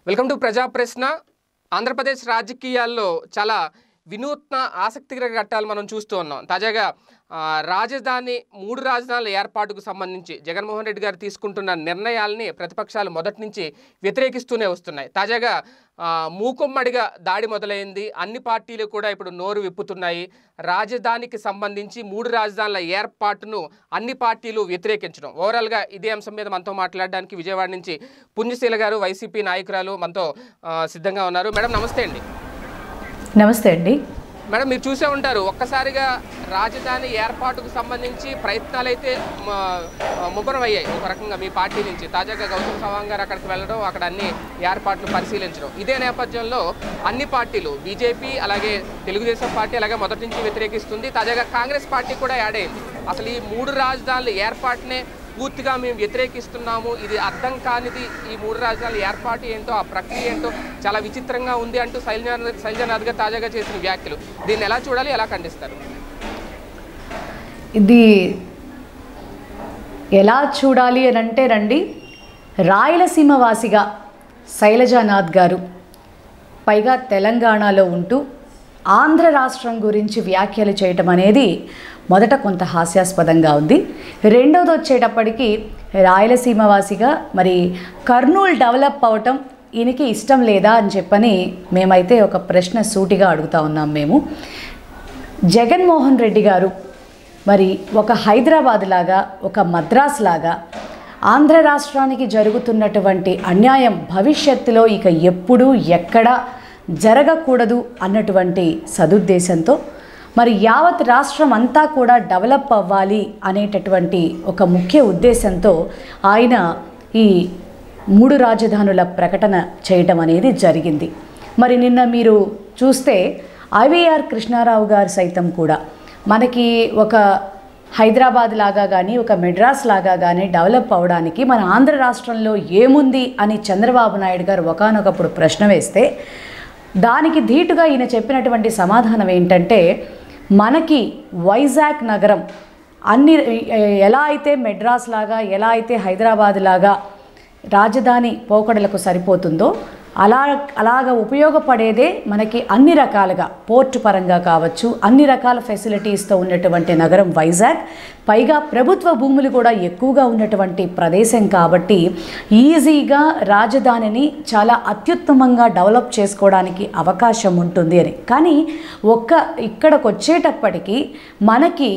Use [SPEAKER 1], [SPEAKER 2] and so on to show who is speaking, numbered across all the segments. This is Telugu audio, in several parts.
[SPEAKER 1] వెల్కమ్ టు ప్రజా ప్రశ్న ఆంధ్రప్రదేశ్ రాజకీయాల్లో చాలా వినూత్న ఆసక్తికర ఘట్టాలు మనం చూస్తూ ఉన్నాం తాజాగా ఆ, రాజధాని మూడు రాజధానుల ఏర్పాటుకు సంబంధించి జగన్మోహన్ రెడ్డి గారు తీసుకుంటున్న నిర్ణయాల్ని ప్రతిపక్షాలు మొదటి నుంచి వ్యతిరేకిస్తూనే వస్తున్నాయి తాజాగా ఆ, మూకుమ్మడిగా దాడి మొదలైంది అన్ని పార్టీలు కూడా ఇప్పుడు నోరు విప్పుతున్నాయి రాజధానికి సంబంధించి మూడు రాజధానుల ఏర్పాటును అన్ని పార్టీలు వ్యతిరేకించడం ఓవరాల్గా ఇదే అంశం మీద మనతో మాట్లాడడానికి విజయవాడ నుంచి పుణ్యశీల గారు వైసీపీ నాయకురాలు మనతో ఆ, సిద్ధంగా ఉన్నారు మేడం నమస్తే అండి
[SPEAKER 2] నమస్తే అండి
[SPEAKER 1] మేడం మీరు చూసే ఉంటారు ఒక్కసారిగా రాజధాని ఏర్పాటుకు సంబంధించి ప్రయత్నాలు అయితే ముమ్మరం అయ్యాయి ఒక రకంగా మీ పార్టీ నుంచి తాజాగా గౌతమ్ సవాంగ్ గారు అక్కడికి వెళ్ళడం అక్కడ అన్ని ఏర్పాట్లు పరిశీలించడం ఇదే నేపథ్యంలో అన్ని పార్టీలు బీజేపీ అలాగే తెలుగుదేశం పార్టీ అలాగే మొదటి నుంచి వ్యతిరేకిస్తుంది తాజాగా కాంగ్రెస్ పార్టీ కూడా యాడ్ అయింది అసలు ఈ మూడు రాజధానుల ఏర్పాటునే పూర్తిగా మేము వ్యతిరేకిస్తున్నాము ఇది అర్థం కానిది ఈ మూడు రాజధానుల ఏర్పాటు ఏంటో ఆ ప్రక్రియ ఏంటో చాలా విచిత్రంగా ఉంది అంటూ శైలజా శైలజానాథ్ గారు తాజాగా చేసిన వ్యాఖ్యలు దీన్ని ఎలా చూడాలి ఎలా ఖండిస్తారు
[SPEAKER 2] ఇది ఎలా చూడాలి అని అంటే రండి రాయలసీమ వాసిగా శైలజానాథ్ గారు పైగా తెలంగాణలో ఉంటూ ఆంధ్ర రాష్ట్రం గురించి వ్యాఖ్యలు చేయటం అనేది మొదట కొంత హాస్యాస్పదంగా ఉంది రెండవది వచ్చేటప్పటికి రాయలసీమ వాసిగా మరి కర్నూలు డెవలప్ అవటం ఈయనకి ఇష్టం లేదా అని చెప్పని మేమైతే ఒక ప్రశ్న సూటిగా అడుగుతా ఉన్నాం మేము జగన్మోహన్ రెడ్డి గారు మరి ఒక హైదరాబాద్ లాగా ఒక మద్రాస్ లాగా ఆంధ్ర రాష్ట్రానికి జరుగుతున్నటువంటి అన్యాయం భవిష్యత్తులో ఇక ఎప్పుడూ ఎక్కడ జరగకూడదు అన్నటువంటి సదుద్దేశంతో మరి యావత్ రాష్ట్రం అంతా కూడా డెవలప్ అవ్వాలి అనేటటువంటి ఒక ముఖ్య ఉద్దేశంతో ఆయన ఈ మూడు రాజధానుల ప్రకటన చేయటం అనేది జరిగింది మరి నిన్న మీరు చూస్తే ఐవీఆర్ కృష్ణారావు గారు సైతం కూడా మనకి ఒక హైదరాబాద్ లాగా కానీ ఒక మెడ్రాస్ లాగా కానీ డెవలప్ అవడానికి మన ఆంధ్ర రాష్ట్రంలో ఏముంది అని చంద్రబాబు నాయుడు గారు ఒకానొకప్పుడు ప్రశ్న వేస్తే దానికి ధీటుగా ఈయన చెప్పినటువంటి సమాధానం ఏంటంటే మనకి వైజాగ్ నగరం అన్ని ఎలా అయితే మెడ్రాస్ లాగా ఎలా అయితే హైదరాబాద్ లాగా రాజధాని పోకడలకు సరిపోతుందో అలా అలాగ ఉపయోగపడేదే మనకి అన్ని రకాలుగా పోర్టు పరంగా కావచ్చు అన్ని రకాల ఫెసిలిటీస్తో ఉన్నటువంటి నగరం వైజాగ్ పైగా ప్రభుత్వ భూములు కూడా ఎక్కువగా ఉన్నటువంటి ప్రదేశం కాబట్టి ఈజీగా రాజధానిని చాలా అత్యుత్తమంగా డెవలప్ చేసుకోవడానికి అవకాశం ఉంటుంది అని కానీ ఒక్క ఇక్కడికి వచ్చేటప్పటికి మనకి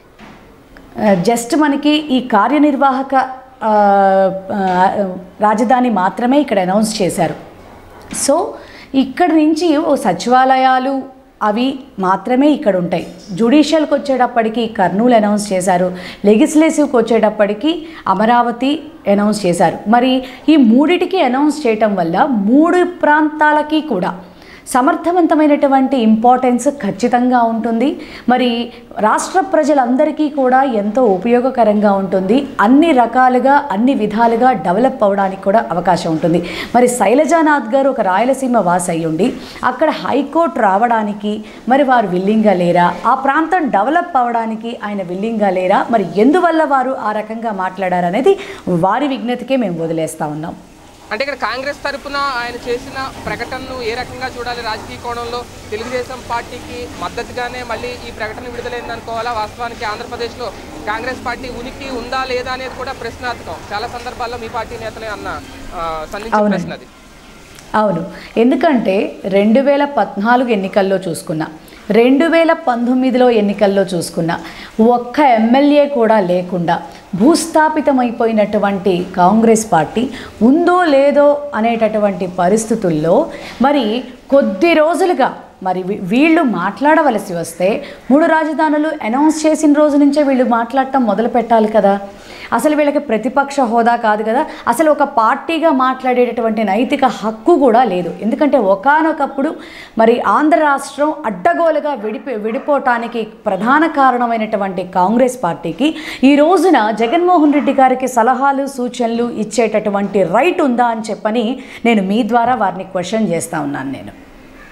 [SPEAKER 2] జస్ట్ మనకి ఈ కార్యనిర్వాహక ఆ, ఆ, రాజధాని మాత్రమే ఇక్కడ అనౌన్స్ చేశారు సో ఇక్కడి నుంచి ఓ సచివాలయాలు అవి మాత్రమే ఇక్కడ ఉంటాయి జుడిషియల్కి వచ్చేటప్పటికి కర్నూలు అనౌన్స్ చేశారు లెగిస్లేటివ్కి వచ్చేటప్పటికి అమరావతి అనౌన్స్ చేశారు మరి ఈ మూడిటికి అనౌన్స్ చేయటం వల్ల మూడు ప్రాంతాలకి కూడా సమర్థవంతమైనటువంటి ఇంపార్టెన్స్ ఖచ్చితంగా ఉంటుంది మరి రాష్ట్ర ప్రజలందరికీ కూడా ఎంతో ఉపయోగకరంగా ఉంటుంది అన్ని రకాలుగా అన్ని విధాలుగా డెవలప్ అవ్వడానికి కూడా అవకాశం ఉంటుంది మరి శైలజానాథ్ గారు ఒక రాయలసీమ వాస్ అయ్యుండి అక్కడ హైకోర్టు రావడానికి మరి వారు విల్లింగా లేరా ఆ ప్రాంతం డెవలప్ అవ్వడానికి ఆయన విల్లింగా లేరా మరి ఎందువల్ల వారు ఆ రకంగా మాట్లాడారనేది వారి విజ్ఞతకే మేము వదిలేస్తా ఉన్నాం
[SPEAKER 1] అంటే ఇక్కడ కాంగ్రెస్ తరపున ఆయన చేసిన ప్రకటనను ఏ రకంగా చూడాలి రాజకీయ కోణంలో తెలుగుదేశం పార్టీకి మద్దతుగానే మళ్ళీ ఈ ప్రకటన విడుదలైంది అనుకోవాలా వాస్తవానికి ఆంధ్రప్రదేశ్లో కాంగ్రెస్ పార్టీ ఉనికి ఉందా లేదా అనేది కూడా ప్రశ్నార్థకం చాలా సందర్భాల్లో మీ పార్టీ నేతలే అన్న ఆ, సంధించిన
[SPEAKER 2] అవునండి.
[SPEAKER 1] ప్రశ్న అది
[SPEAKER 2] అవును ఎందుకంటే రెండు వేల పద్నాలుగు ఎన్నికల్లో చూసుకున్నా రెండు వేల పంతొమ్మిదిలో ఎన్నికల్లో చూసుకున్నా ఒక్క ఎమ్మెల్యే కూడా లేకుండా భూస్థాపితమైపోయినటువంటి కాంగ్రెస్ పార్టీ ఉందో లేదో అనేటటువంటి పరిస్థితుల్లో మరి కొద్ది రోజులుగా మరి వీ- వీళ్ళు మాట్లాడవలసి వస్తే మూడు రాజధానులు అనౌన్స్ చేసిన రోజు నుంచే వీళ్ళు మాట్లాడటం మొదలు పెట్టాలి కదా అసలు వీళ్ళకి ప్రతిపక్ష హోదా కాదు కదా అసలు ఒక పార్టీగా మాట్లాడేటటువంటి నైతిక హక్కు కూడా లేదు ఎందుకంటే ఒకానొకప్పుడు మరి ఆంధ్ర రాష్ట్రం అడ్డగోలుగా విడిపి విడిపోవటానికి ప్రధాన కారణమైనటువంటి కాంగ్రెస్ పార్టీకి ఈ రోజున జగన్మోహన్ రెడ్డి గారికి సలహాలు సూచనలు ఇచ్చేటటువంటి రైట్ ఉందా అని చెప్పని నేను మీ ద్వారా వారిని క్వశ్చన్ చేస్తా ఉన్నాను నేను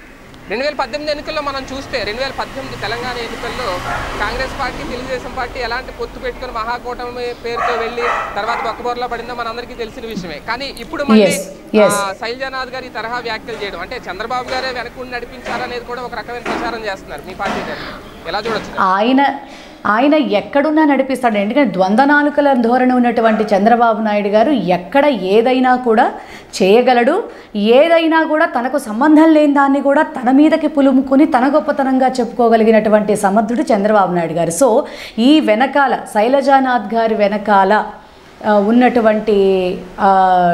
[SPEAKER 1] రెండు వేల పద్దెనిమిది ఎన్నికల్లో మనం చూస్తే రెండు వేల పద్దెనిమిది తెలంగాణ ఎన్నికల్లో కాంగ్రెస్ పార్టీ తెలుగుదేశం పార్టీ ఎలాంటి పొత్తు పెట్టుకుని మహాకూటమి పేరుతో వెళ్ళి తర్వాత బొక్కబోర్లో పడిందో మనందరికీ తెలిసిన విషయమే కానీ ఇప్పుడు మళ్ళీ
[SPEAKER 2] Yes, yes.
[SPEAKER 1] ఆ, శైలజానాథ్ గారు ఈ తరహా వ్యాఖ్యలు చేయడం అంటే చంద్రబాబు గారే వెనకుండి నడిపించారనేది కూడా ఒక రకమైన ప్రచారం చేస్తున్నారు మీ పార్టీ తరఫున. ఎలా చూడొచ్చు
[SPEAKER 2] ఆయన ఆయన ఎక్కడున్నా నడిపిస్తాడు ఎందుకంటే ద్వంద్వనాలుకల ధోరణి ఉన్నటువంటి చంద్రబాబు నాయుడు గారు ఎక్కడ ఏదైనా కూడా చేయగలడు ఏదైనా కూడా తనకు సంబంధం లేని దాన్ని కూడా తన మీదకి పులుముకుని తన గొప్పతనంగా చెప్పుకోగలిగినటువంటి సమర్థుడు చంద్రబాబు నాయుడు గారు సో ఈ వెనకాల శైలజానాథ్ గారి వెనకాల ఆ, ఉన్నటువంటి ఆ,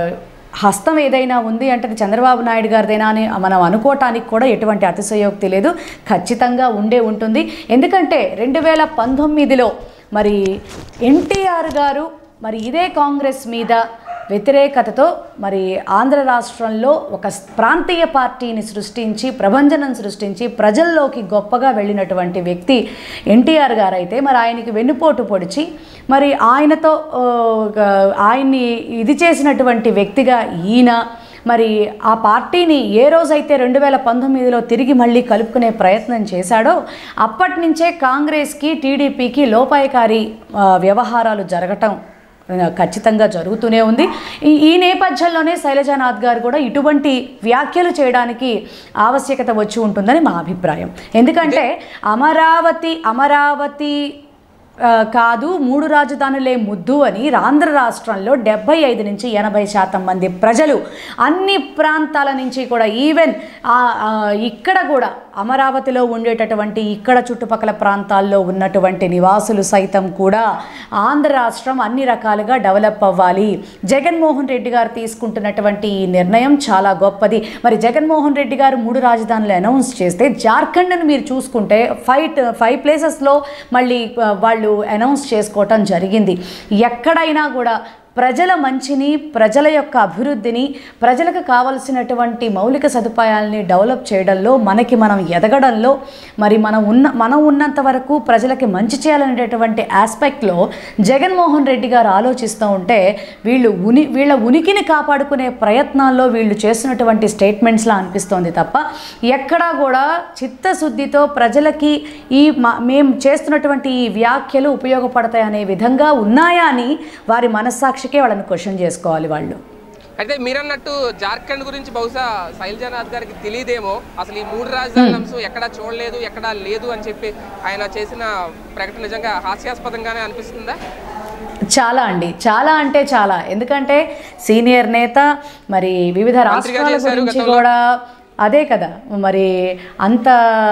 [SPEAKER 2] హస్తం ఏదైనా ఉంది అంటే అది చంద్రబాబు నాయుడు గారిదైనా అని మనం అనుకోవటానికి కూడా ఎటువంటి అతిశయోక్తి లేదు ఖచ్చితంగా ఉండే ఉంటుంది ఎందుకంటే రెండు వేల పంతొమ్మిదిలో మరి ఎన్టీఆర్ గారు మరి ఇదే కాంగ్రెస్ మీద వ్యతిరేకతతో మరి ఆంధ్ర రాష్ట్రంలో ఒక ప్రాంతీయ పార్టీని సృష్టించి ప్రభంజనం సృష్టించి ప్రజల్లోకి గొప్పగా వెళ్ళినటువంటి వ్యక్తి ఎన్టీఆర్ గారు అయితే మరి ఆయనకి వెన్నుపోటు పొడిచి మరి ఆయనతో ఆ, ఒక- ఆయన్ని ఇది చేసినటువంటి వ్యక్తిగా ఈయన మరి ఆ పార్టీని ఏ రోజైతే రెండు వేల పంతొమ్మిదిలో తిరిగి మళ్ళీ కలుపుకునే ప్రయత్నం చేశాడో అప్పటి నుంచే కాంగ్రెస్కి టీడీపీకి లోపాయకారి ఆ, వ్యవహారాలు జరగటం ఆ, ఖచ్చితంగా జరుగుతూనే ఉంది ఈ ఈ నేపథ్యంలోనే శైలజానాథ్ గారు కూడా ఇటువంటి వ్యాఖ్యలు చేయడానికి ఆవశ్యకత వచ్చి ఉంటుందని మా అభిప్రాయం ఎందుకంటే అమరావతి అమరావతి ఆ, కాదు మూడు రాజధానులే ముద్దు అని ఆంధ్ర రాష్ట్రంలో డెబ్బై ఐదు నుంచి ఎనభై శాతం మంది ప్రజలు అన్ని ప్రాంతాల నుంచి కూడా ఈవెన్ ఆ, ఆ, ఇక్కడ కూడా అమరావతిలో ఉండేటటువంటి ఇక్కడ చుట్టుపక్కల ప్రాంతాల్లో ఉన్నటువంటి నివాసులు సైతం కూడా ఆంధ్ర రాష్ట్రం అన్ని రకాలుగా డెవలప్ అవ్వాలి జగన్మోహన్ రెడ్డి గారు తీసుకుంటున్నటువంటి ఈ నిర్ణయం చాలా గొప్పది మరి జగన్మోహన్ రెడ్డి గారు మూడు రాజధానులు అనౌన్స్ చేస్తే జార్ఖండ్ను మీరు చూసుకుంటే ఫైవ్ ఫైవ్ ప్లేసెస్లో మళ్ళీ ఆ, వాళ్ళు అనౌన్స్ చేసుకోవటం జరిగింది ఎక్కడైనా కూడా ప్రజల మంచిని ప్రజల యొక్క అభివృద్ధిని ప్రజలకు కావలసినటువంటి మౌలిక సదుపాయాలని డెవలప్ చేయడంలో మనకి మనం ఎదగడంలో మరి మనం ఉన్న మనం ఉన్నంత వరకు ప్రజలకి మంచి చేయాలనేటటువంటి ఆస్పెక్ట్లో జగన్మోహన్ రెడ్డి గారు ఆలోచిస్తూ ఉంటే వీళ్ళు ఉని వీళ్ళ ఉనికిని కాపాడుకునే ప్రయత్నాల్లో వీళ్ళు చేస్తున్నటువంటి స్టేట్మెంట్స్లా అనిపిస్తోంది తప్ప ఎక్కడా కూడా చిత్తశుద్ధితో ప్రజలకి ఈ మా- మేము చేస్తున్నటువంటి ఈ వ్యాఖ్యలు ఉపయోగపడతాయి అనే విధంగా ఉన్నాయా అని వారి మనస్సాక్షికే వాళ్ళని క్వశ్చన్ చేసుకోవాలి వాళ్ళు
[SPEAKER 1] అయితే మీరన్నట్టు జార్ఖండ్ గురించి బహుశా శైలజానాథ్ గారికి తెలియదేమో అసలు ఈ మూడు రాజధానుల అంశం ఎక్కడా చూడలేదు ఎక్కడా లేదు అని చెప్పి ఆయన చేసిన ప్రకటన నిజంగా హాస్యాస్పదంగానే అనిపిస్తుందా
[SPEAKER 2] చాలా అండి చాలా అంటే చాలా ఎందుకంటే సీనియర్ నేత మరి వివిధ
[SPEAKER 1] మంత్రిగా
[SPEAKER 2] రాష్ట్రాల
[SPEAKER 1] చేశారు
[SPEAKER 2] గురించి
[SPEAKER 1] గతంలో.
[SPEAKER 2] కూడా అదే కదా మరి అంత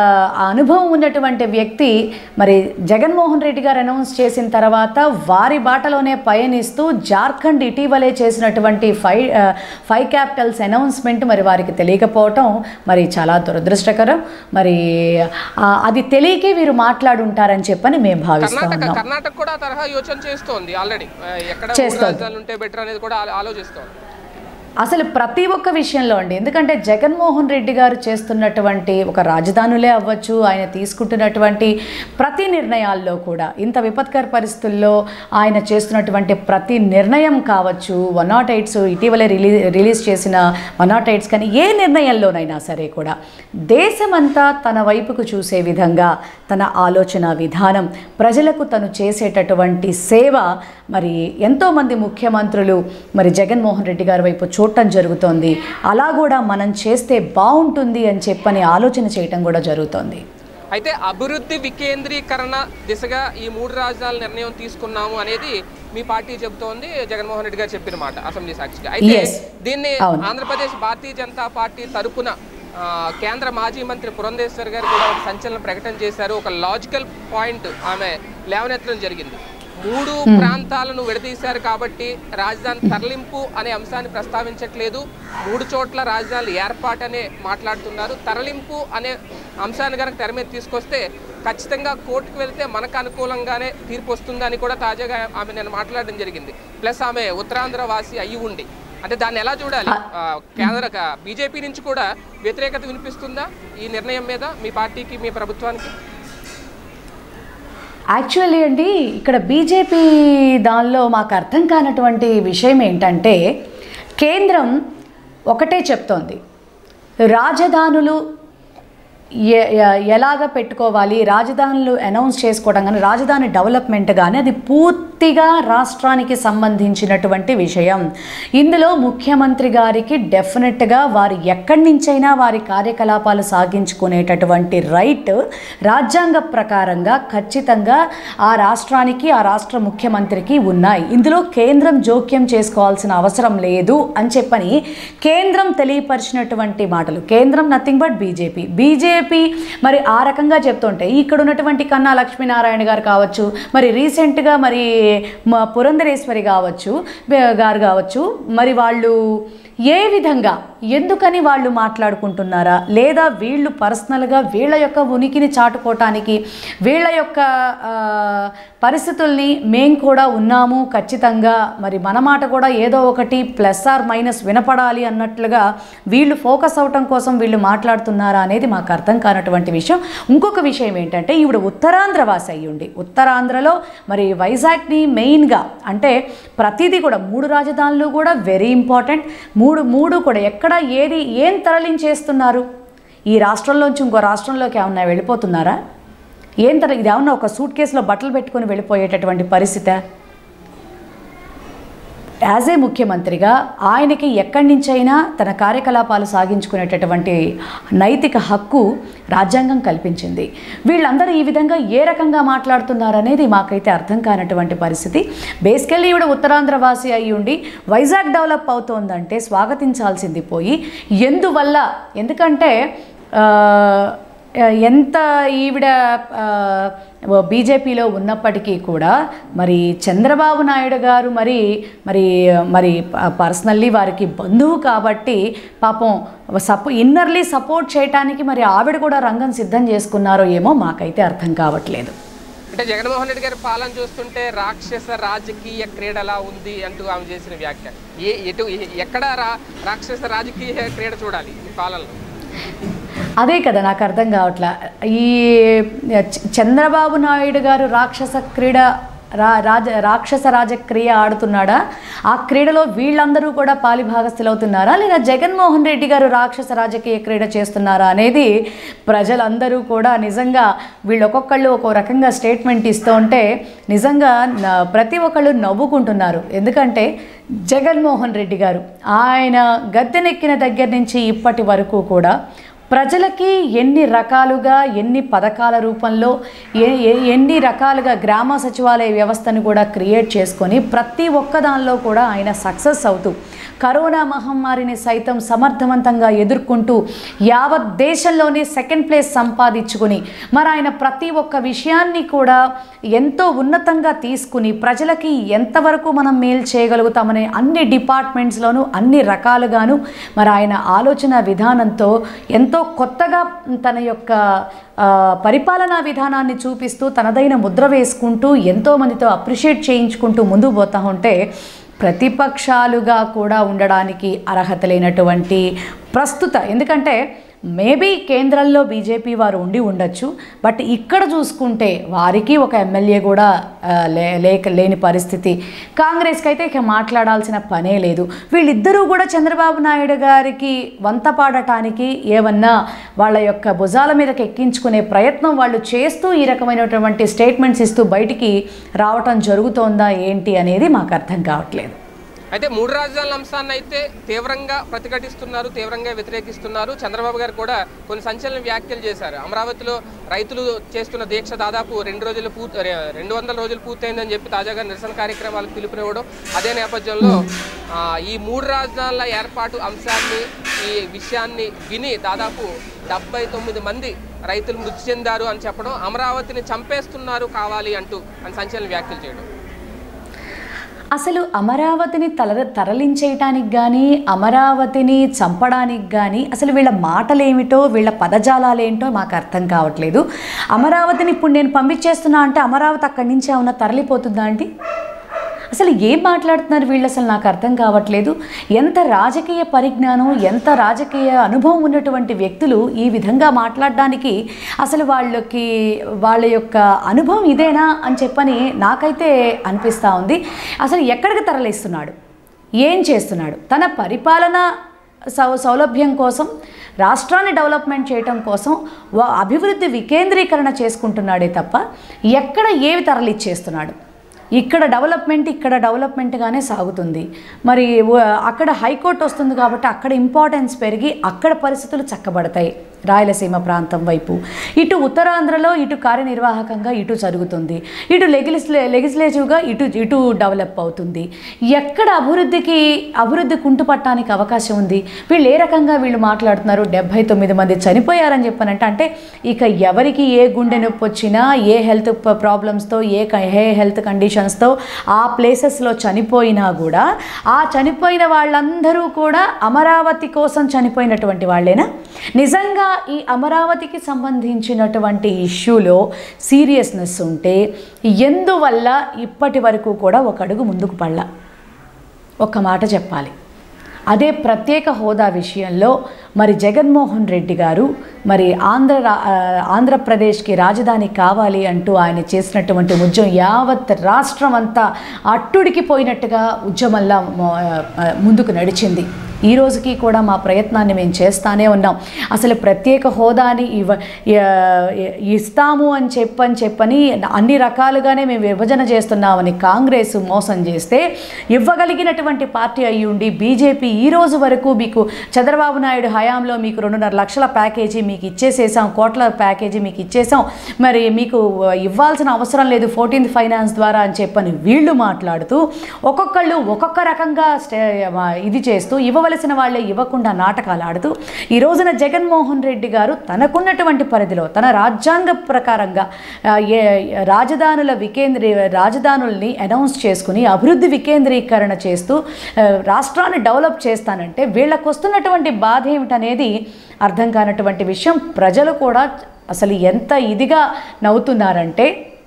[SPEAKER 2] అనుభవం ఉన్నటువంటి వ్యక్తి మరి జగన్మోహన్ రెడ్డి గారు అనౌన్స్ చేసిన తర్వాత వారి బాటలోనే పయనిస్తూ జార్ఖండ్ ఇటీవలే చేసినటువంటి ఫైవ్ ఫైవ్ క్యాపిటల్స్ అనౌన్స్మెంట్ మరి వారికి తెలియకపోవటం మరి చాలా దురదృష్టకరం మరి ఆ, అది తెలియకే వీరు మాట్లాడుంటారని చెప్పని మేము భావిస్తూ
[SPEAKER 1] కర్ణాటక
[SPEAKER 2] ఉన్నాం
[SPEAKER 1] కర్ణాటక కూడా ఆ తరహా యోచన చేస్తోంది ఆల్రెడీ ఎక్కడ మూడు
[SPEAKER 2] చేస్తోంది.
[SPEAKER 1] రాజధానులు ఉంటే బెటర్ అనేది కూడా ఆలో- ఆలోచిస్తోంది
[SPEAKER 2] అసలు ప్రతి ఒక్క విషయంలో అండి ఎందుకంటే జగన్మోహన్ రెడ్డి గారు చేస్తున్నటువంటి ఒక రాజధానులే అవ్వచ్చు ఆయన తీసుకుంటున్నటువంటి ప్రతి నిర్ణయాల్లో కూడా ఇంత విపత్కర పరిస్థితుల్లో ఆయన చేస్తున్నటువంటి ప్రతి నిర్ణయం కావచ్చు వన్ నాట్ ఎయిట్స్ ఇటీవలే రిలీజ్ రిలీజ్ చేసిన వన్ నాట్ ఎయిట్స్ కానీ ఏ నిర్ణయంలోనైనా సరే కూడా దేశమంతా తన వైపుకు చూసే విధంగా తన ఆలోచన విధానం ప్రజలకు తను చేసేటటువంటి సేవ మరి ఎంతోమంది ముఖ్యమంత్రులు మరి జగన్మోహన్ రెడ్డి గారి వైపు చూడటం జరుగుతోంది అలా కూడా మనం చేస్తే బాగుంటుంది అని చెప్పని ఆలోచన చేయటం కూడా జరుగుతోంది
[SPEAKER 1] అయితే అభివృద్ధి వికేంద్రీకరణ దిశగా ఈ మూడు రాజధానుల నిర్ణయం తీసుకున్నాము అనేది మీ పార్టీ చెబుతోంది జగన్మోహన్ రెడ్డి గారు చెప్పిన మాట అసెంబ్లీ సాక్షిగా అయితే
[SPEAKER 2] Yes.
[SPEAKER 1] దీన్ని
[SPEAKER 2] అవును.
[SPEAKER 1] ఆంధ్రప్రదేశ్ భారతీయ జనతా పార్టీ తరపున ఆ, కేంద్ర మాజీ మంత్రి పురంధేశ్వర్ గారు కూడా ఒక సంచలన ప్రకటన చేశారు ఒక లాజికల్ పాయింట్ ఆమె లేవనెత్తడం జరిగింది మూడు ప్రాంతాలను విడదీశారు కాబట్టి రాజధాని తరలింపు అనే అంశాన్ని ప్రస్తావించట్లేదు మూడు చోట్ల రాజధానులు ఏర్పాటు అనే మాట్లాడుతున్నారు తరలింపు అనే అంశాన్ని కనుక తెర మీద తీసుకొస్తే ఖచ్చితంగా కోర్టుకు వెళ్తే మనకు అనుకూలంగానే తీర్పు వస్తుందని కూడా తాజాగా ఆమె నేను మాట్లాడడం జరిగింది ప్లస్ ఆమె ఉత్తరాంధ్ర వాసి అయ్యి ఉండి అంటే దాన్ని ఎలా చూడాలి ఆ, కేంద్ర బీజేపీ నుంచి కూడా వ్యతిరేకత వినిపిస్తుందా ఈ నిర్ణయం మీద మీ పార్టీకి మీ ప్రభుత్వానికి
[SPEAKER 2] యాక్చువల్లీ అండి ఇక్కడ బీజేపీ దానిలో మాకు అర్థం కానటువంటి విషయం ఏంటంటే కేంద్రం ఒకటే చెప్తోంది రాజధానులు ఎ- ఎ- ఎలాగ పెట్టుకోవాలి రాజధానులు అనౌన్స్ చేసుకోవడం కానీ రాజధాని డెవలప్మెంట్ కానీ అది పూర్తిగా రాష్ట్రానికి సంబంధించినటువంటి విషయం ఇందులో ముఖ్యమంత్రి గారికి డెఫినెట్గా వారు ఎక్కడి నుంచైనా వారి కార్యకలాపాలు సాగించుకునేటటువంటి రైట్ రాజ్యాంగ ప్రకారంగా ఖచ్చితంగా ఆ రాష్ట్రానికి ఆ రాష్ట్ర ముఖ్యమంత్రికి ఉన్నాయి ఇందులో కేంద్రం జోక్యం చేసుకోవాల్సిన అవసరం లేదు అని చెప్పని కేంద్రం తెలియపరిచినటువంటి మాటలు కేంద్రం నథింగ్ బట్ బీజేపీ బీజేపీ మరి ఆ రకంగా చెప్తుంటే ఇక్కడ ఉన్నటువంటి కన్నా లక్ష్మీనారాయణ గారు కావచ్చు మరి రీసెంట్గా మరి మా పురంధరేశ్వరి కావచ్చు బే- గారు కావచ్చు మరి వాళ్ళు ఏ విధంగా ఎందుకని వాళ్ళు మాట్లాడుకుంటున్నారా లేదా వీళ్ళు పర్సనల్గా వీళ్ళ యొక్క ఉనికిని చాటుకోవటానికి వీళ్ళ యొక్క ఆ, పరిస్థితుల్ని మేం కూడా ఉన్నాము ఖచ్చితంగా మరి మన మాట కూడా ఏదో ఒకటి ప్లస్ ఆర్ మైనస్ వినపడాలి అన్నట్లుగా వీళ్ళు ఫోకస్ అవటం కోసం వీళ్ళు మాట్లాడుతున్నారా అనేది మాకు అర్థం కానటువంటి విషయం ఇంకొక విషయం ఏంటంటే ఈవిడ ఉత్తరాంధ్ర వాసి అయ్యుండి ఉత్తరాంధ్రలో మరి వైజాగ్ని మెయిన్గా అంటే ప్రతిదీ కూడా మూడు రాజధానులు కూడా వెరీ ఇంపార్టెంట్ మూడు మూడు కూడా ఎక్కడ ఏది ఏం తరలించేస్తున్నారు ఈ రాష్ట్రంలోంచి ఇంకో రాష్ట్రంలోకి ఏమన్నా వెళ్ళిపోతున్నారా ఏం తర ఇది ఏమన్నా ఒక సూట్ కేసులో బట్టలు పెట్టుకొని వెళ్ళిపోయేటటువంటి పరిస్థితి యాజ్ ఏ ముఖ్యమంత్రిగా ఆయనకి ఎక్కడి నుంచైనా తన కార్యకలాపాలు సాగించుకునేటటువంటి నైతిక హక్కు రాజ్యాంగం కల్పించింది వీళ్ళందరూ ఈ విధంగా ఏ రకంగా మాట్లాడుతున్నారనేది మాకైతే అర్థం కానటువంటి పరిస్థితి బేసికల్లీ ఈవిడ ఉత్తరాంధ్ర వాసి అయి ఉండి వైజాగ్ డెవలప్ అవుతోందంటే స్వాగతించాల్సింది పోయి ఎందువల్ల ఎందుకంటే ఆ, ఎంత ఈవిడ ఆ, బీజేపీలో ఉన్నప్పటికీ కూడా మరి చంద్రబాబు నాయుడు గారు మరి మరి మరి పర్సనల్లీ వారికి బంధువు కాబట్టి పాపం సపో ఇన్నర్లీ సపోర్ట్ చేయటానికి మరి ఆవిడ కూడా రంగం సిద్ధం చేసుకున్నారో ఏమో మాకైతే అర్థం కావట్లేదు
[SPEAKER 1] అంటే జగన్మోహన్ రెడ్డి గారి పాలన చూస్తుంటే రాక్షస రాజకీయ క్రీడలా ఉంది అంటూ ఆమె చేసిన వ్యాఖ్య ఏ ఎటు ఎ- ఎక్కడ రా రాక్షస రాజకీయ క్రీడ చూడాలి ఈ పాలనలో
[SPEAKER 2] అదే కదా నాకు అర్థం కావట్లా ఈ చ- చంద్రబాబు నాయుడు గారు రాక్షస క్రీడ రా రాజ రాక్షస రాజక్రియ ఆడుతున్నాడా ఆ క్రీడలో వీళ్ళందరూ కూడా పాలిభాగస్థులవుతున్నారా లేదా జగన్మోహన్ రెడ్డి గారు రాక్షస రాజకీయ క్రీడ చేస్తున్నారా అనేది ప్రజలందరూ కూడా నిజంగా వీళ్ళు ఒక్కొక్కళ్ళు ఒక్కో రకంగా స్టేట్మెంట్ ఇస్తూ ఉంటే నిజంగా న- ప్రతి ఒక్కళ్ళు నవ్వుకుంటున్నారు ఎందుకంటే జగన్మోహన్ రెడ్డి గారు ఆయన గద్దెనెక్కిన దగ్గర నుంచి ఇప్పటి వరకు కూడా ప్రజలకి ఎన్ని రకాలుగా ఎన్ని పథకాల రూపంలో ఏ- ఏ- ఎన్ని రకాలుగా గ్రామ సచివాలయ వ్యవస్థను కూడా క్రియేట్ చేసుకొని ప్రతి ఒక్క దానిలో కూడా ఆయన సక్సెస్ అవుతూ కరోనా మహమ్మారిని సైతం సమర్థవంతంగా ఎదుర్కొంటూ యావత్ దేశంలోనే సెకండ్ ప్లేస్ సంపాదించుకుని మరి ఆయన ప్రతి ఒక్క విషయాన్ని కూడా ఎంతో ఉన్నతంగా తీసుకుని ప్రజలకి ఎంతవరకు మనం మేలు చేయగలుగుతామనే అన్ని డిపార్ట్మెంట్స్లోనూ అన్ని రకాలుగాను మరి ఆయన ఆలోచన విధానంతో ఎంతో కొత్తగా తన యొక్క ఆ, పరిపాలనా విధానాన్ని చూపిస్తూ తనదైన ముద్ర వేసుకుంటూ ఎంతోమందితో అప్రిషియేట్ చేయించుకుంటూ ముందుకు పోతా ఉంటే ప్రతిపక్షాలుగా కూడా ఉండడానికి అర్హత లేనటువంటి ప్రస్తుత ఎందుకంటే మేబీ కేంద్రంలో బీజేపీ వారు ఉండి ఉండొచ్చు బట్ ఇక్కడ చూసుకుంటే వారికి ఒక ఎమ్మెల్యే కూడా ఆ, లే లేక లేని పరిస్థితి కాంగ్రెస్కి అయితే ఇక మాట్లాడాల్సిన పనే లేదు వీళ్ళిద్దరూ కూడా చంద్రబాబు నాయుడు గారికి వంత పాడటానికి ఏమన్నా వాళ్ళ యొక్క భుజాల మీదకి ఎక్కించుకునే ప్రయత్నం వాళ్ళు చేస్తూ ఈ రకమైనటువంటి స్టేట్మెంట్స్ ఇస్తూ బయటికి రావటం జరుగుతోందా ఏంటి అనేది మాకు అర్థం కావట్లేదు
[SPEAKER 1] అయితే మూడు రాజధానుల అంశాన్ని అయితే తీవ్రంగా ప్రతిఘటిస్తున్నారు తీవ్రంగా వ్యతిరేకిస్తున్నారు చంద్రబాబు గారు కూడా కొన్ని సంచలన వ్యాఖ్యలు చేశారు అమరావతిలో రైతులు చేస్తున్న దీక్ష దాదాపు రెండు రోజులు పూర్తి రె- రెండు వందల రోజులు పూర్తయిందని చెప్పి తాజాగా నిరసన కార్యక్రమాలకు పిలుపునివ్వడం అదే నేపథ్యంలో ఆ, ఈ మూడు రాజధానుల ఏర్పాటు అంశాన్ని ఈ విషయాన్ని విని దాదాపు డెబ్బై తొమ్మిది మంది రైతులు మృతి చెందారు అని చెప్పడం అమరావతిని చంపేస్తున్నారు కావాలి అంటూ అని సంచలన వ్యాఖ్యలు చేయడం
[SPEAKER 2] అసలు అమరావతిని తల తరలించేయటానికి కానీ అమరావతిని చంపడానికి కానీ అసలు వీళ్ళ మాటలేమిటో వీళ్ళ పదజాలాలేంటో మాకు అర్థం కావట్లేదు అమరావతిని ఇప్పుడు నేను పంపించేస్తున్నా అంటే అమరావతి అక్కడి నుంచి ఏమన్నా తరలిపోతుందా అండి అసలు ఏం మాట్లాడుతున్నారు వీళ్ళు అసలు నాకు అర్థం కావట్లేదు ఎంత రాజకీయ పరిజ్ఞానం ఎంత రాజకీయ అనుభవం ఉన్నటువంటి వ్యక్తులు ఈ విధంగా మాట్లాడడానికి అసలు వాళ్ళకి వాళ్ళ యొక్క అనుభవం ఇదేనా అని చెప్పని నాకైతే అనిపిస్తూ ఉంది అసలు ఎక్కడికి తరలిస్తున్నాడు ఏం చేస్తున్నాడు తన పరిపాలన సౌ సౌలభ్యం కోసం రాష్ట్రాన్ని డెవలప్మెంట్ చేయటం కోసం వా- అభివృద్ధి వికేంద్రీకరణ చేసుకుంటున్నాడే తప్ప ఎక్కడ ఏవి తరలిచ్చేస్తున్నాడు ఇక్కడ డెవలప్మెంట్ ఇక్కడ డెవలప్మెంట్గానే సాగుతుంది మరి వ- అక్కడ హైకోర్టు వస్తుంది కాబట్టి అక్కడ ఇంపార్టెన్స్ పెరిగి అక్కడ పరిస్థితులు చక్కబడతాయి రాయలసీమ ప్రాంతం వైపు ఇటు ఉత్తరాంధ్రలో ఇటు కార్యనిర్వాహకంగా ఇటు జరుగుతుంది ఇటు లెగిస్లే లెగిస్లేటివ్గా ఇటు ఇటు డెవలప్ అవుతుంది ఎక్కడ అభివృద్ధికి అభివృద్ధి కుంటుపట్టడానికి అవకాశం ఉంది వీళ్ళు ఏ రకంగా వీళ్ళు మాట్లాడుతున్నారు డెబ్భై తొమ్మిది మంది చనిపోయారని చెప్పానంటే అంటే ఇక ఎవరికి ఏ గుండె నొప్పి వచ్చినా ఏ హెల్త్ ప్రాబ్లమ్స్తో ఏ క- ఏ హెల్త్ కండిషన్స్తో ఆ ప్లేసెస్లో చనిపోయినా కూడా ఆ చనిపోయిన వాళ్ళందరూ కూడా అమరావతి కోసం చనిపోయినటువంటి వాళ్ళేనా నిజంగా ఈ అమరావతికి సంబంధించినటువంటి ఇష్యూలో సీరియస్నెస్ ఉంటే ఎందువల్ల ఇప్పటి వరకు కూడా ఒక అడుగు ముందుకు పడలా ఒక్క మాట చెప్పాలి అదే ప్రత్యేక హోదా విషయంలో మరి జగన్మోహన్ రెడ్డి గారు మరి ఆంధ్ర రా- ఆ, ఆంధ్రప్రదేశ్కి రాజధాని కావాలి అంటూ ఆయన చేసినటువంటి ఉద్యమం యావత్ రాష్ట్రం అంతా అట్టుడికి పోయినట్టుగా ఉద్యమంలా మొ- ఆ, ముందుకు నడిచింది ఈ రోజుకి కూడా మా ప్రయత్నాన్ని మేము చేస్తానే ఉన్నాం అసలు ప్రత్యేక హోదాని ఇవ ఆ, ఇస్తాము అని చెప్పని చెప్పని అన్ని రకాలుగానే మేము విభజన చేస్తున్నామని కాంగ్రెస్ మోసం చేస్తే ఇవ్వగలిగినటువంటి పార్టీ అయి ఉండి బీజేపీ ఈ రోజు వరకు మీకు చంద్రబాబు నాయుడు హయాంలో మీకు రెండున్నర లక్షల ప్యాకేజీ మీకు ఇచ్చేసేసాం కోట్ల ప్యాకేజీ మీకు ఇచ్చేసాం మరి మీకు ఇవ్వాల్సిన అవసరం లేదు ఫోర్టీన్త్ ఫైనాన్స్ ద్వారా అని చెప్పని వీళ్ళు మాట్లాడుతూ ఒక్కొక్కళ్ళు ఒక్కొక్క రకంగా స్టే ఇది చేస్తూ ఇవ్వవలసిన వాళ్ళే ఇవ్వకుండా నాటకాలు ఆడుతూ ఈ రోజున జగన్మోహన్ రెడ్డి గారు తనకున్నటువంటి పరిధిలో తన రాజ్యాంగ ప్రకారంగా ఆ, ఏ రాజధానుల వికేంద్రీ రాజధానుల్ని అనౌన్స్ చేసుకుని అభివృద్ధి వికేంద్రీకరణ చేస్తూ ఆ, రాష్ట్రాన్ని డెవలప్ చేస్తానంటే వీళ్ళకు వస్తున్నటువంటి బాధ ఏమిటనేది అర్థం కానటువంటి విషయం ప్రజలు కూడా అసలు ఎంత ఇదిగా నవ్వుతున్నారంటే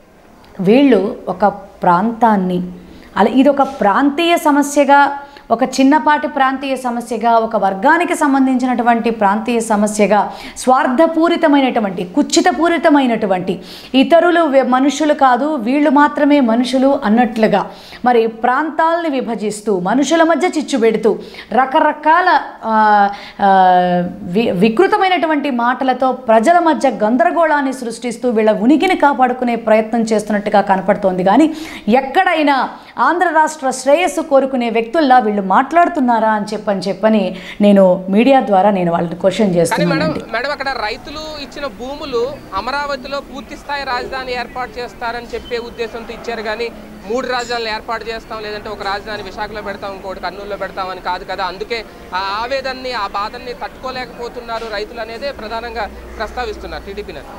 [SPEAKER 2] వీళ్ళు ఒక ప్రాంతాన్ని అలా ఇది ఒక ప్రాంతీయ సమస్యగా ఒక చిన్నపాటి ప్రాంతీయ సమస్యగా ఒక వర్గానికి సంబంధించినటువంటి ప్రాంతీయ సమస్యగా స్వార్థపూరితమైనటువంటి కుచ్చితపూరితమైనటువంటి ఇతరులు వె- మనుషులు కాదు వీళ్ళు మాత్రమే మనుషులు అన్నట్లుగా మరి ప్రాంతాలని విభజిస్తూ మనుషుల మధ్య చిచ్చు పెడుతూ రకరకాల ఆ, ఆ, వి- వికృతమైనటువంటి మాటలతో ప్రజల మధ్య గందరగోళాన్ని సృష్టిస్తూ వీళ్ళ ఉనికిని కాపాడుకునే ప్రయత్నం చేస్తున్నట్టుగా కనపడుతోంది కానీ ఎక్కడైనా ఆంధ్ర రాష్ట్ర శ్రేయస్సు కోరుకునే వ్యక్తుల్లా వీళ్ళు మాట్లాడుతున్నారా అని చెప్పని చెప్పని నేను మీడియా ద్వారా నేను వాళ్ళని క్వశ్చన్
[SPEAKER 1] కానీ మేడం
[SPEAKER 2] చేస్తున్నానండి
[SPEAKER 1] మేడం అక్కడ రైతులు ఇచ్చిన భూములు అమరావతిలో పూర్తి స్థాయి రాజధాని ఏర్పాటు చేస్తారని చెప్పే ఉద్దేశంతో ఇచ్చారు కానీ మూడు రాజధానులు ఏర్పాటు చేస్తాం లేదంటే ఒక రాజధాని విశాఖలో పెడతాం ఇంకోటి కర్నూలులో పెడతామని కాదు కదా అందుకే ఆ ఆవేదనని ఆ బాధల్ని తట్టుకోలేకపోతున్నారు రైతులు అనేదే ప్రధానంగా ప్రస్తావిస్తున్నారు టీడీపీ నేతలు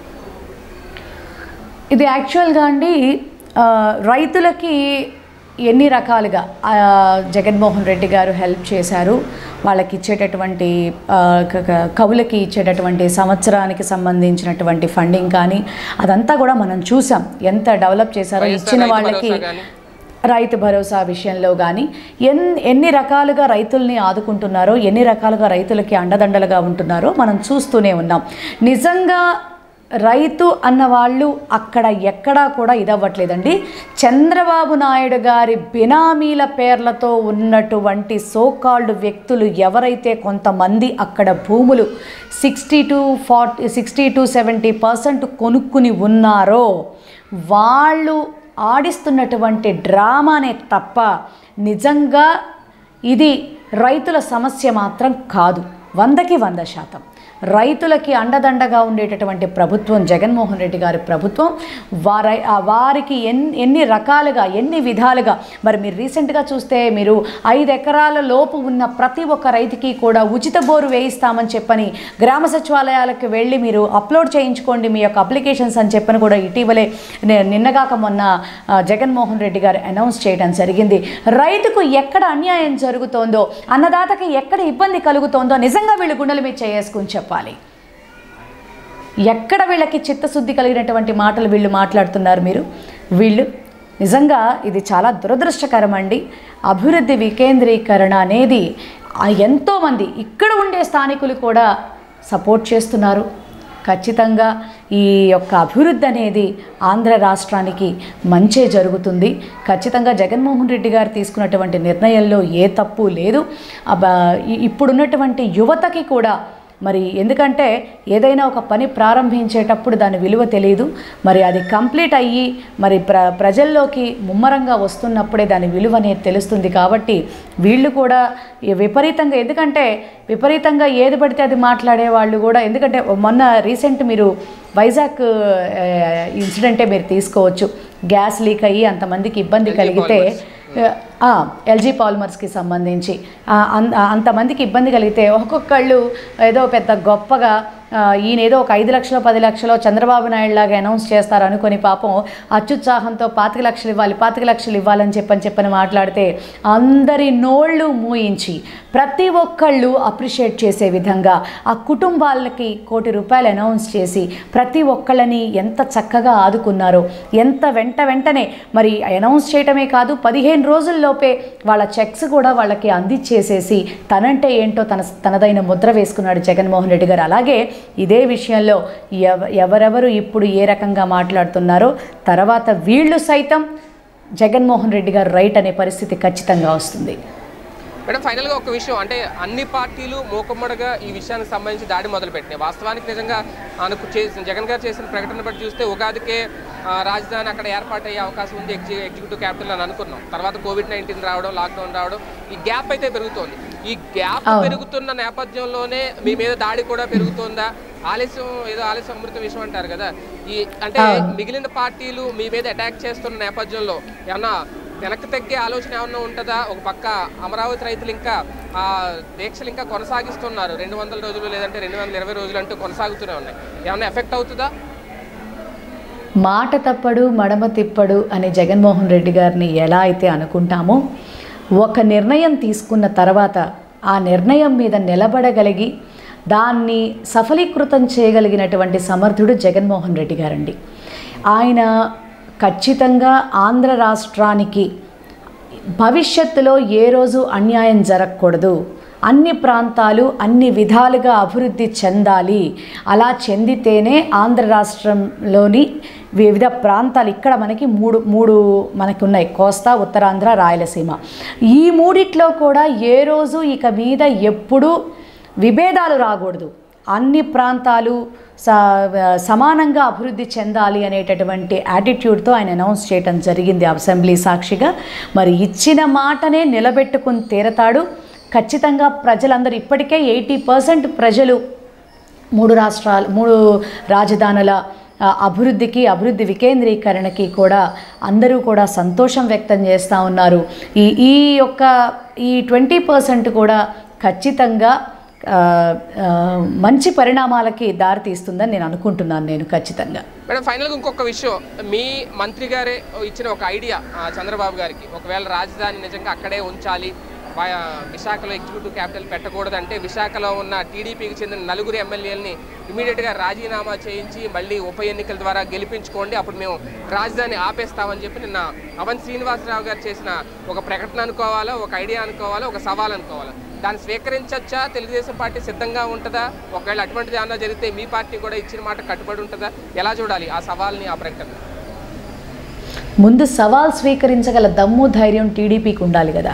[SPEAKER 2] ఇది యాక్చువల్గా అండి ఆ, రైతులకి ఎన్ని రకాలుగా ఆ, జగన్మోహన్ రెడ్డి గారు హెల్ప్ చేశారు వాళ్ళకి ఇచ్చేటటువంటి ఆ, క- క- కవులకి ఇచ్చేటటువంటి సంవత్సరానికి సంబంధించినటువంటి ఫండింగ్ కానీ అదంతా కూడా మనం చూసాం ఎంత డెవలప్ చేశారో
[SPEAKER 1] వైఎస్ఆర్
[SPEAKER 2] ఇచ్చిన
[SPEAKER 1] రైతు
[SPEAKER 2] వాళ్ళకి
[SPEAKER 1] భరోసా గానీ.
[SPEAKER 2] రైతు భరోసా విషయంలో కానీ ఎన్ ఎన్ని రకాలుగా రైతుల్ని ఆదుకుంటున్నారో ఎన్ని రకాలుగా రైతులకి అండదండలుగా ఉంటున్నారో మనం చూస్తూనే ఉన్నాం నిజంగా రైతు అన్న వాళ్ళు అక్కడ ఎక్కడా కూడా ఇదవ్వట్లేదండి చంద్రబాబు నాయుడు గారి బినామీల పేర్లతో ఉన్నటువంటి సోకాల్డ్ వ్యక్తులు ఎవరైతే కొంతమంది అక్కడ భూములు sixty to forty sixty to seventy percent కొనుక్కుని ఉన్నారో వాళ్ళు ఆడిస్తున్నటువంటి డ్రామానే తప్ప నిజంగా ఇది రైతుల సమస్య మాత్రం కాదు వందకి వంద శాతం రైతులకి అండదండగా ఉండేటటువంటి ప్రభుత్వం జగన్మోహన్ రెడ్డి గారి ప్రభుత్వం వారై ఆ వారికి ఎన్ ఎన్ని రకాలుగా ఎన్ని విధాలుగా మరి మీరు రీసెంట్గా చూస్తే మీరు ఐదు ఎకరాల లోపు ఉన్న ప్రతి ఒక్క రైతుకి కూడా ఉచిత బోరు వేయిస్తామని చెప్పని గ్రామ సచివాలయాలకు వెళ్ళి మీరు అప్లోడ్ చేయించుకోండి మీ యొక్క అప్లికేషన్స్ అని చెప్పని కూడా ఇటీవలే నే- నిన్నగాక మొన్న ఆ, జగన్మోహన్ రెడ్డి గారు అనౌన్స్ చేయడం జరిగింది రైతుకు ఎక్కడ అన్యాయం జరుగుతోందో అన్నదాతకి ఎక్కడ ఇబ్బంది కలుగుతోందో నిజంగా వీళ్ళు గుండెల మీద చేసుకుని చెప్పాలి ఎక్కడ వీళ్ళకి చిత్తశుద్ధి కలిగినటువంటి మాటలు వీళ్ళు మాట్లాడుతున్నారు మీరు వీళ్ళు నిజంగా ఇది చాలా దురదృష్టకరం అండి అభివృద్ధి వికేంద్రీకరణ అనేది ఆ ఎంతోమంది ఇక్కడ ఉండే స్థానికులు కూడా సపోర్ట్ చేస్తున్నారు ఖచ్చితంగా ఈ యొక్క అభివృద్ధి అనేది ఆంధ్ర రాష్ట్రానికి మంచే జరుగుతుంది ఖచ్చితంగా జగన్మోహన్ రెడ్డి గారు తీసుకున్నటువంటి నిర్ణయంలో ఏ తప్పు లేదు అబ్బా, ఇ- ఇప్పుడున్నటువంటి యువతకి కూడా మరి ఎందుకంటే ఏదైనా ఒక పని ప్రారంభించేటప్పుడు దాని విలువ తెలియదు మరి అది కంప్లీట్ అయ్యి మరి ప్ర ప్రజల్లోకి ముమ్మరంగా వస్తున్నప్పుడే దాని విలువ అనేది తెలుస్తుంది కాబట్టి వీళ్ళు కూడా ఈ విపరీతంగా ఎందుకంటే విపరీతంగా ఏది పడితే అది మాట్లాడే వాళ్ళు కూడా ఎందుకంటే మొన్న రీసెంట్ మీరు వైజాగ్ ఇన్సిడెంటే మీరు తీసుకోవచ్చు గ్యాస్ లీక్ అయ్యి అంతమందికి ఇబ్బంది
[SPEAKER 1] LG
[SPEAKER 2] కలిగితే
[SPEAKER 1] Polymers.
[SPEAKER 2] ఎల్జీ పాలిమర్స్కి సంబంధించి ఆ, అన్- ఆ, అంతమందికి ఇబ్బంది కలిగితే ఒక్కొక్కళ్ళు ఏదో పెద్ద గొప్పగా ఆ, ఈయన ఏదో ఒక ఐదు లక్షలు పది లక్షలు చంద్రబాబు నాయుడు లాగా అనౌన్స్ చేస్తారు అనుకొని పాపం అత్యుత్సాహంతో పాతిక లక్షలు ఇవ్వాలి పాతిక లక్షలు ఇవ్వాలని చెప్పని చెప్పని మాట్లాడితే అందరి నోళ్ళు మూయించి ప్రతి ఒక్కళ్ళు అప్రిషియేట్ చేసే విధంగా ఆ కుటుంబాలకి కోటి రూపాయలు అనౌన్స్ చేసి ప్రతి ఒక్కళ్ళని ఎంత చక్కగా ఆదుకున్నారో ఎంత వెంట వెంటనే మరి అనౌన్స్ చేయటమే కాదు పదిహేను రోజుల్లోపే వాళ్ళ చెక్స్ కూడా వాళ్ళకి అందించేసేసి తనంటే ఏంటో తన తనదైన ముద్ర వేసుకున్నాడు జగన్మోహన్ రెడ్డి గారు అలాగే ఇదే విషయంలో ఎవ ఎవరెవరు ఇప్పుడు ఏ రకంగా మాట్లాడుతున్నారో తర్వాత వీళ్ళు సైతం జగన్మోహన్ రెడ్డి గారు రైట్ అనే పరిస్థితి ఖచ్చితంగా వస్తుంది
[SPEAKER 1] మేడం ఫైనల్గా ఒక విషయం అంటే అన్ని పార్టీలు మూకమ్మడిగా ఈ విషయానికి సంబంధించి దాడి మొదలుపెట్టినాయి వాస్తవానికి నిజంగా ఆయనకు చేసిన జగన్ గారు చేసిన ప్రకటన బట్టి చూస్తే ఉగాదికే ఆ, రాజధాని అక్కడ ఏర్పాటు అయ్యే అవకాశం ఉంది ఎగ్జి ఎగ్జిక్యూటివ్ క్యాపిటల్ అని అనుకున్నాం తర్వాత కోవిడ్ నైన్టీన్ రావడం లాక్డౌన్ రావడం ఈ గ్యాప్ అయితే పెరుగుతోంది ఈ గ్యాప్
[SPEAKER 2] అవును.
[SPEAKER 1] పెరుగుతున్న నేపథ్యంలోనే మీ మీద దాడి కూడా పెరుగుతోందా ఆలస్యం ఏదో ఆలస్యం అమృత విషయం అంటారు కదా ఈ అంటే
[SPEAKER 2] అవును.
[SPEAKER 1] మిగిలిన పార్టీలు మీ మీద అటాక్ చేస్తున్న నేపథ్యంలో ఏమన్నా వెనక్కి తగ్గే ఆలోచన ఏమన్నా ఉంటుందా ఒక పక్క అమరావతి రైతులు ఇంకా ఆ దీక్షలు ఇంకా కొనసాగిస్తున్నారు రెండు వందల రోజులు లేదంటే రెండు వందల ఇరవై రోజులు అంటూ కొనసాగుతూనే ఉన్నాయి ఏమన్నా ఎఫెక్ట్ అవుతుందా
[SPEAKER 2] మాట తప్పడు మడమ తిప్పడు అని జగన్మోహన్ రెడ్డి గారిని ఎలా అయితే అనుకుంటామో ఒక నిర్ణయం తీసుకున్న తర్వాత ఆ నిర్ణయం మీద నిలబడగలిగి దాన్ని సఫలీకృతం చేయగలిగినటువంటి సమర్థుడు జగన్మోహన్ రెడ్డి గారండి ఆయన ఖచ్చితంగా ఆంధ్ర రాష్ట్రానికి భవిష్యత్తులో ఏ రోజు అన్యాయం జరగకూడదు అన్ని ప్రాంతాలు అన్ని విధాలుగా అభివృద్ధి చెందాలి అలా చెందితేనే ఆంధ్ర రాష్ట్రంలోని వివిధ ప్రాంతాలు ఇక్కడ మనకి మూడు మూడు మనకి ఉన్నాయి కోస్తా ఉత్తరాంధ్ర రాయలసీమ ఈ మూడిట్లో కూడా ఏ రోజు ఇక మీద ఎప్పుడూ విభేదాలు రాకూడదు అన్ని ప్రాంతాలు స- సమానంగా అభివృద్ధి చెందాలి అనేటటువంటి యాటిట్యూడ్తో ఆయన అనౌన్స్ చేయటం జరిగింది అసెంబ్లీ సాక్షిగా మరి ఇచ్చిన మాటనే నిలబెట్టుకుని తీరతాడు ఖచ్చితంగా ప్రజలందరూ ఇప్పటికే ఎయిటీ పర్సెంట్ ప్రజలు మూడు రాష్ట్రాలు మూడు రాజధానుల ఆ, అభివృద్ధికి అభివృద్ధి వికేంద్రీకరణకి కూడా అందరూ కూడా సంతోషం వ్యక్తం చేస్తూ ఉన్నారు ఈ ఈ యొక్క ఈ ట్వంటీ పర్సెంట్ కూడా ఖచ్చితంగా ఆ, ఆ, మంచి పరిణామాలకి దారితీస్తుందని నేను అనుకుంటున్నాను నేను ఖచ్చితంగా
[SPEAKER 1] మేడం ఫైనల్గా ఇంకొక విషయం మీ మంత్రి గారే ఇచ్చిన ఒక ఐడియా ఆ, చంద్రబాబు గారికి ఒకవేళ రాజధాని నిజంగా అక్కడే ఉంచాలి వా- విశాఖలో ఎగ్జిక్యూటివ్ క్యాపిటల్ పెట్టకూడదంటే విశాఖలో ఉన్న టీడీపీకి చెందిన నలుగురు ఎమ్మెల్యేలని ఇమీడియట్గా రాజీనామా చేయించి మళ్ళీ ఉప ఎన్నికల ద్వారా గెలిపించుకోండి అప్పుడు మేము రాజధాని ఆపేస్తామని చెప్పి నిన్న అవన్ శ్రీనివాసరావు గారు చేసిన ఒక ప్రకటన అనుకోవాలా ఒక ఐడియా అనుకోవాలా ఒక సవాల్ అనుకోవాలా దాన్ని స్వీకరించచ్చా తెలుగుదేశం పార్టీ సిద్ధంగా ఉంటుందా ఒకవేళ అటువంటిది ఏమన్నా జరిగితే మీ పార్టీ కూడా ఇచ్చిన మాట కట్టుబడి ఉంటుందా ఎలా చూడాలి ఆ సవాల్ని ఆ ప్రకటన
[SPEAKER 2] ముందు సవాల్ స్వీకరించగల దమ్ము ధైర్యం టీడీపీకి ఉండాలి కదా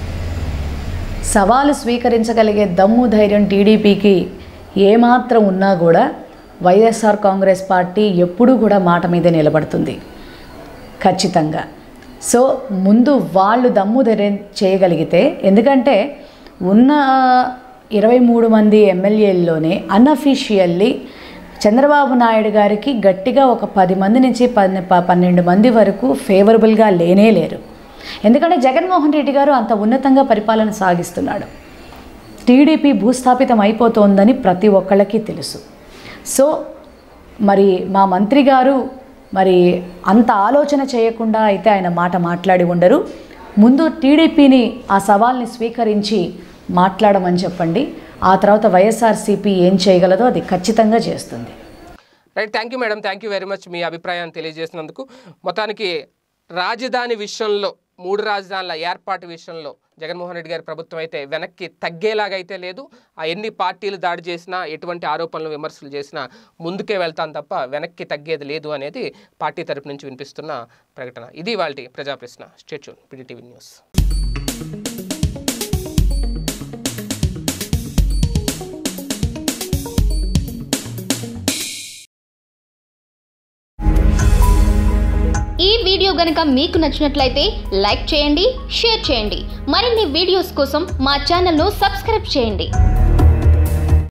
[SPEAKER 2] సవాలు స్వీకరించగలిగే దమ్ము ధైర్యం టీడీపీకి ఏమాత్రం ఉన్నా కూడా వైఎస్ఆర్ కాంగ్రెస్ పార్టీ ఎప్పుడూ కూడా మాట మీదే నిలబడుతుంది ఖచ్చితంగా సో ముందు వాళ్ళు దమ్ము ధైర్యం చేయగలిగితే ఎందుకంటే ఉన్న ఇరవై మూడు మంది ఎమ్మెల్యేల్లోనే అన్అఫీషియల్లీ చంద్రబాబు నాయుడు గారికి గట్టిగా ఒక పది మంది నుంచి పన్నె ప- పన్నెండు మంది వరకు ఫేవరబుల్గా లేనే లేరు ఎందుకంటే జగన్మోహన్ రెడ్డి గారు అంత ఉన్నతంగా పరిపాలన సాగిస్తున్నాడు టీడీపీ భూస్థాపితం అయిపోతోందని ప్రతి ఒక్కళ్ళకి తెలుసు సో మరి మా మంత్రి గారు మరి అంత ఆలోచన చేయకుండా అయితే ఆయన మాట మాట్లాడి ఉండరు ముందు టీడీపీని ఆ సవాల్ని స్వీకరించి మాట్లాడమని చెప్పండి ఆ తర్వాత వైఎస్ఆర్సీపీ ఏం చేయగలదో అది ఖచ్చితంగా చేస్తుంది
[SPEAKER 1] right thank you madam thank you very much మీ అభిప్రాయాన్ని తెలియజేసినందుకు మొత్తానికి రాజధాని విషయంలో మూడు రాజధానుల ఏర్పాటు విషయంలో జగన్మోహన్ రెడ్డి గారి ప్రభుత్వం అయితే వెనక్కి తగ్గేలాగా అయితే లేదు ఆ ఎన్ని పార్టీలు దాడి చేసినా ఎటువంటి ఆరోపణలు విమర్శలు చేసినా ముందుకే వెళ్తాను తప్ప వెనక్కి తగ్గేది లేదు అనేది పార్టీ తరపు నుంచి వినిపిస్తున్న ప్రకటన ఇది వాళ్ళ ప్రజా ప్రశ్న స్టేట్యూన్ పిడిటీవీ న్యూస్
[SPEAKER 3] ఈ వీడియో గనుక మీకు నచ్చినట్లయితే లైక్ చేయండి షేర్ చేయండి మరిన్ని వీడియోస్ కోసం మా ఛానల్ను సబ్స్క్రైబ్ చేయండి